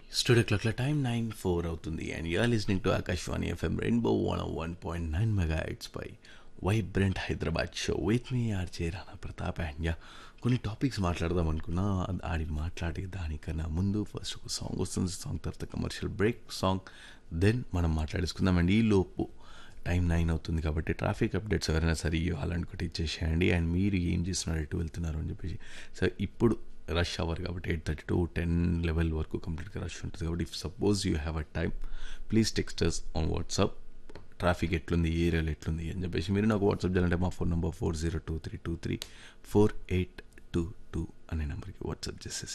studio క్లాక్ల time nine four అవుతుంది and you are listening to Akashvani FM rainbow one one point nine mega heads పై vibrant Hyderabad show with me RJ Rana Pratap and yeah కొన్ని topics మాట్లాడదాం అనుకున్నా అది ఆడి మాట్లాడే దానికన్నా ముందు ఫస్ట్ ఒక సాంగ్ వస్తుంది సాంగ్ తర్వాత కమర్షియల్ బ్రేక్ సాంగ్ దెన్ మనం మాట్లాడేసుకుందామండి ఈ లోపు టైం నైన్ అవుతుంది కాబట్టి ట్రాఫిక్ అప్డేట్స్ ఎవరైనా సరే ఇవ్వాలనుకుంటే ఇచ్చేసేయండి అండ్ మీరు ఏం చేస్తున్నారు ఎటు వెళ్తున్నారు అని చెప్పేసి సో ఇప్పుడు రష్ అవర్ కాబట్టి eight thirty to ten level వరకు కంప్లీట్గా రష్ ఉంటుంది కాబట్టి if suppose you have a time please text us on WhatsApp traffic ఎట్లుంది ఈ ఏరియాలో ఎట్లుంది అని చెప్పేసి మీరు నాకు వాట్సాప్ చేయాలంటే మా phone number four zero two three two three four eight two two అనే నెంబర్కి వాట్సాప్ చేసేసి